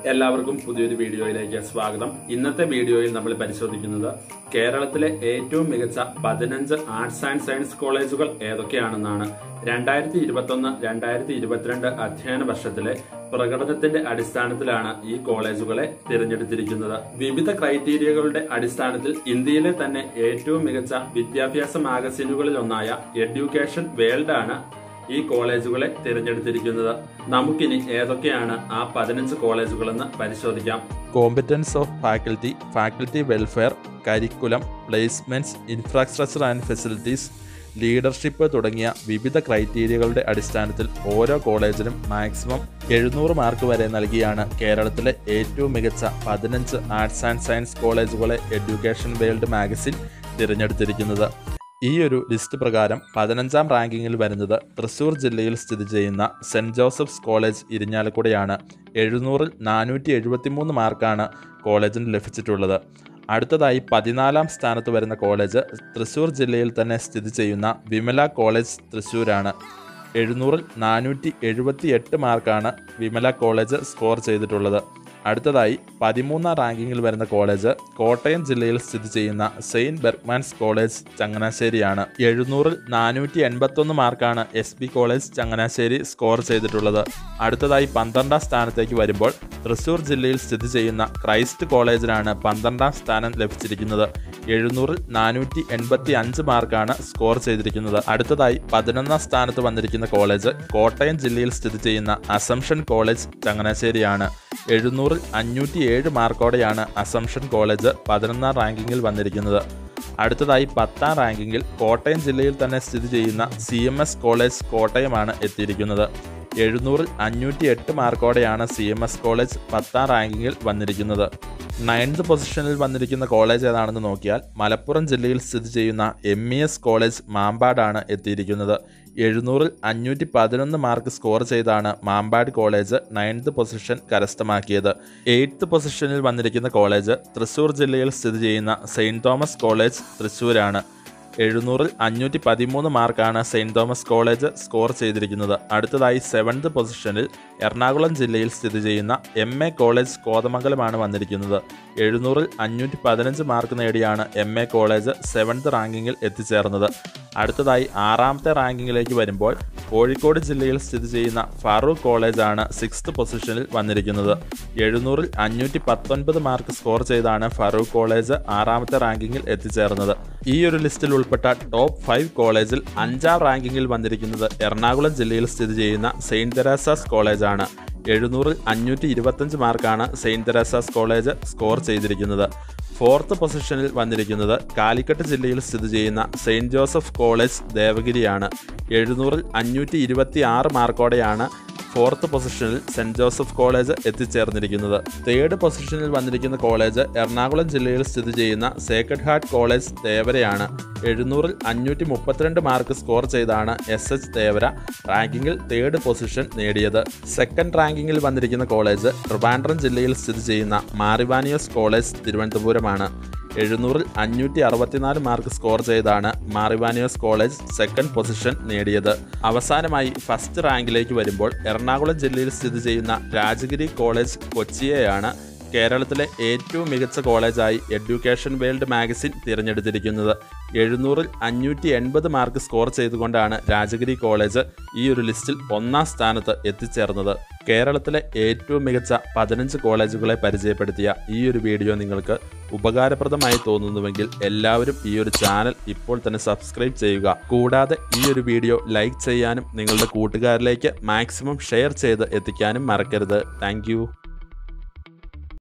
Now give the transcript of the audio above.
എല്ലാവർക്കും പുതിയൊരു വീഡിയോയിലേക്ക് സ്വാഗതം ഇന്നത്തെ വീഡിയോയിൽ നമ്മൾ പരിശോധിക്കുന്നത് കേരളത്തിലെ ഏറ്റവും മികച്ച പതിനഞ്ച് ആർട്സ് ആൻഡ് സയൻസ് കോളേജുകൾ ഏതൊക്കെയാണെന്നാണ് രണ്ടായിരത്തി ഇരുപത്തൊന്ന് രണ്ടായിരത്തി ഇരുപത്തിരണ്ട് അധ്യയന വർഷത്തിലെ പ്രകടനത്തിന്റെ അടിസ്ഥാനത്തിലാണ് ഈ കോളേജുകളെ തിരഞ്ഞെടുത്തിരിക്കുന്നത് വിവിധ ക്രൈറ്റീരിയകളുടെ അടിസ്ഥാനത്തിൽ ഇന്ത്യയിലെ തന്നെ ഏറ്റവും മികച്ച വിദ്യാഭ്യാസ മാഗസിനുകളിൽ ഒന്നായ എഡ്യൂക്കേഷൻ വേൾഡ് ആണ് ഈ കോളേജുകളെ തിരഞ്ഞെടുത്തിരിക്കുന്നത് നമുക്കിനി ഏതൊക്കെയാണ് ആ പതിനഞ്ച് കോളേജുകളെന്ന് പരിശോധിക്കാം competence of faculty faculty welfare curriculum placements infrastructure and facilities leadership തുടങ്ങിയ വിവിധ ക്രൈറ്റീരിയകളുടെ അടിസ്ഥാനത്തിൽ ഓരോ കോളേജിനും മാക്സിമം എഴുന്നൂറ് മാർക്ക് വരെ നൽകിയാണ് കേരളത്തിലെ ഏറ്റവും മികച്ച പതിനഞ്ച് ആർട്സ് ആൻഡ് സയൻസ് കോളേജുകളെ എഡ്യൂക്കേഷൻ വേൾഡ് മാഗസിൻ തിരഞ്ഞെടുത്തിരിക്കുന്നത് ഈ ഒരു ലിസ്റ്റ് പ്രകാരം പതിനഞ്ചാം റാങ്കിങ്ങിൽ വരുന്നത് തൃശൂർ ജില്ലയിൽ സ്ഥിതി ചെയ്യുന്ന സെൻറ് ജോസഫ്സ് കോളേജ് ഇരിഞ്ഞാലക്കുടയാണ് എഴുന്നൂറിൽ നാനൂറ്റി എഴുപത്തിമൂന്ന് മാർക്കാണ് കോളേജിന് ലഭിച്ചിട്ടുള്ളത് അടുത്തതായി പതിനാലാം സ്ഥാനത്ത് വരുന്ന കോളേജ് തൃശൂർ ജില്ലയിൽ തന്നെ സ്ഥിതി ചെയ്യുന്ന വിമല കോളേജ് തൃശ്ശൂരാണ് എഴുന്നൂറിൽ നാനൂറ്റി എഴുപത്തി എട്ട് മാർക്കാണ് വിമല കോളേജ് സ്കോർ ചെയ്തിട്ടുള്ളത് അടുത്തതായി പതിമൂന്നാം റാങ്കിങ്ങിൽ വരുന്ന കോളേജ് കോട്ടയം ജില്ലയിൽ സ്ഥിതി ചെയ്യുന്ന സെയിൻറ്റ് ബെർഗ്മാൻസ് കോളേജ് ചങ്ങനാശ്ശേരിയാണ് എഴുന്നൂറിൽ നാനൂറ്റി എൺപത്തൊന്ന് മാർക്കാണ് S B College Changanassery score ചെയ്തിട്ടുള്ളത് അടുത്തതായി പന്ത്രണ്ടാം സ്ഥാനത്തേക്ക് വരുമ്പോൾ തൃശൂർ ജില്ലയിൽ സ്ഥിതി ചെയ്യുന്ന ക്രൈസ്റ്റ് കോളേജിനാണ് പന്ത്രണ്ടാം സ്ഥാനം ലഭിച്ചിരിക്കുന്നത് എഴുന്നൂറിൽ നാനൂറ്റി എൺപത്തി അഞ്ച് മാർക്കാണ് സ്കോർ ചെയ്തിരിക്കുന്നത് അടുത്തതായി പതിനൊന്നാം സ്ഥാനത്ത് വന്നിരിക്കുന്ന കോളേജ് കോട്ടയം ജില്ലയിൽ സ്ഥിതി ചെയ്യുന്ന അസംഷൻ കോളേജ് ചങ്ങനാശ്ശേരിയാണ് എഴുന്നൂറിൽ അഞ്ഞൂറ്റി ഏഴ് മാർക്കോടെയാണ് അസംഷൻ കോളേജ് പതിനൊന്നാം റാങ്കിങ്ങിൽ വന്നിരിക്കുന്നത് അടുത്തതായി പത്താം റാങ്കിങ്ങിൽ കോട്ടയം ജില്ലയിൽ തന്നെ സ്ഥിതി ചെയ്യുന്ന സി എം എസ് കോളേജ് കോട്ടയമാണ് എത്തിയിരിക്കുന്നത് എഴുന്നൂറിൽ അഞ്ഞൂറ്റി എട്ട് മാർക്കോടെയാണ് സി എം എസ് കോളേജ് പത്താം റാങ്കിങ്ങിൽ വന്നിരിക്കുന്നത് നയൻത് പൊസിഷനിൽ വന്നിരിക്കുന്ന കോളേജ് ഏതാണെന്ന് നോക്കിയാൽ മലപ്പുറം ജില്ലയിൽ സ്ഥിതി ചെയ്യുന്ന എം ഇ എസ് കോളേജ് മാമ്പാടാണ് എത്തിയിരിക്കുന്നത് എഴുന്നൂറിൽ അഞ്ഞൂറ്റി പതിനൊന്ന് മാർക്ക് സ്കോർ ചെയ്താണ് മാമ്പാട് കോളേജ് നയൻത് പൊസിഷൻ കരസ്ഥമാക്കിയത് എയ്ത്ത് പൊസിഷനിൽ വന്നിരിക്കുന്ന കോളേജ് തൃശ്ശൂർ ജില്ലയിൽ സ്ഥിതി ചെയ്യുന്ന സെയിൻറ് തോമസ് കോളേജ് തൃശ്ശൂരാണ് എഴുന്നൂറിൽ അഞ്ഞൂറ്റി പതിമൂന്ന് മാർക്കാണ് സെയിൻറ് തോമസ് കോളേജ് സ്കോർ ചെയ്തിരിക്കുന്നത് അടുത്തതായി സെവൻത് പൊസിഷനിൽ എറണാകുളം ജില്ലയിൽ സ്ഥിതി ചെയ്യുന്ന എം എ കോളേജ് കോതമംഗലമാണ് വന്നിരിക്കുന്നത് എഴുന്നൂറിൽ അഞ്ഞൂറ്റി പതിനഞ്ച് മാർക്ക് നേടിയാണ് എം എ കോളേജ് സെവൻത് റാങ്കിങ്ങിൽ എത്തിച്ചേർന്നത് അടുത്തതായി ആറാമത്തെ റാങ്കിങ്ങിലേക്ക് വരുമ്പോൾ കോഴിക്കോട് ജില്ലയിൽ സ്ഥിതി ചെയ്യുന്ന ഫാറൂഖ് കോളേജാണ് സിക്സ്ത് പൊസിഷനിൽ വന്നിരിക്കുന്നത് എഴുന്നൂറിൽ അഞ്ഞൂറ്റി പത്തൊൻപത് മാർക്ക് സ്കോർ ചെയ്താണ് ഫാറൂഖ് കോളേജ് ആറാമത്തെ റാങ്കിങ്ങിൽ എത്തിച്ചേർന്നത് ഈ ഒരു ലിസ്റ്റിൽ ഉൾപ്പെട്ട ടോപ്പ് ഫൈവ് കോളേജിൽ അഞ്ചാം റാങ്കിങ്ങിൽ വന്നിരിക്കുന്നത് എറണാകുളം ജില്ലയിൽ സ്ഥിതി ചെയ്യുന്ന സെയിൻറ് തെരേസാസ് കോളേജാണ് എഴുന്നൂറിൽ അഞ്ഞൂറ്റി ഇരുപത്തഞ്ച് മാർക്കാണ് സെയിൻറ് തെരേസാസ് കോളേജ് സ്കോർ ചെയ്തിരിക്കുന്നത് ഫോർത്ത് പൊസിഷനിൽ വന്നിരിക്കുന്നത് കാലിക്കട്ട് ജില്ലയിൽ സ്ഥിതി ചെയ്യുന്ന സെയിൻറ് ജോസഫ് കോളേജ് ദേവഗിരിയാണ് എഴുന്നൂറിൽ അഞ്ഞൂറ്റി ഇരുപത്തി ആറ് മാർക്കോടെയാണ് ഫോർത്ത് പൊസിഷനിൽ സെൻറ് ജോസഫ് കോളേജ് എത്തിച്ചേർന്നിരിക്കുന്നത് തേർഡ് പൊസിഷനിൽ വന്നിരിക്കുന്ന കോളേജ് എറണാകുളം ജില്ലയിൽ സ്ഥിതി ചെയ്യുന്ന സേക്രഡ് ഹാർട്ട് കോളേജ് തേവരയാണ് എഴുന്നൂറിൽ അഞ്ഞൂറ്റി മുപ്പത്തിരണ്ട് മാർക്ക് സ്കോർ ചെയ്താണ് എസ് എച്ച് തേവര റാങ്കിങ്ങിൽ തേർഡ് പൊസിഷൻ നേടിയത് സെക്കൻഡ് റാങ്കിങ്ങിൽ വന്നിരിക്കുന്ന കോളേജ് ട്രിവാൻഡ്രം ജില്ലയിൽ സ്ഥിതി ചെയ്യുന്ന മാറിവാനിയോസ് കോളേജ് തിരുവനന്തപുരമാണ് എഴുന്നൂറിൽ അഞ്ഞൂറ്റി അറുപത്തിനാല് മാർക്ക് സ്കോർ ചെയ്താണ് മാറിവാനിയോസ് കോളേജ് സെക്കൻഡ് പൊസിഷൻ നേടിയത് അവസാനമായി ഫസ്റ്റ് റാങ്കിലേക്ക് വരുമ്പോൾ എറണാകുളം ജില്ലയിൽ സ്ഥിതി ചെയ്യുന്ന രാജഗിരി കോളേജ് കൊച്ചിയെയാണ് കേരളത്തിലെ ഏറ്റവും മികച്ച കോളേജായി എഡ്യൂക്കേഷൻ വേൾഡ് മാഗസിൻ തിരഞ്ഞെടുത്തിരിക്കുന്നത് എഴുന്നൂറിൽ അഞ്ഞൂറ്റി എൺപത് മാർക്ക് സ്കോർ ചെയ്തുകൊണ്ടാണ് രാജഗിരി കോളേജ് ഈ ഒരു ലിസ്റ്റിൽ ഒന്നാം സ്ഥാനത്ത് എത്തിച്ചേർന്നത് കേരളത്തിലെ ഏറ്റവും മികച്ച പതിനഞ്ച് കോളേജുകളെ പരിചയപ്പെടുത്തിയ ഈ ഒരു വീഡിയോ നിങ്ങൾക്ക് ഉപകാരപ്രദമായി തോന്നുന്നുവെങ്കിൽ എല്ലാവരും ഈ ഒരു ചാനൽ ഇപ്പോൾ തന്നെ സബ്സ്ക്രൈബ് ചെയ്യുക കൂടാതെ ഈ ഒരു വീഡിയോ ലൈക്ക് ചെയ്യാനും നിങ്ങളുടെ കൂട്ടുകാരിലേക്ക് മാക്സിമം ഷെയർ ചെയ്ത് എത്തിക്കാനും മറക്കരുത് താങ്ക്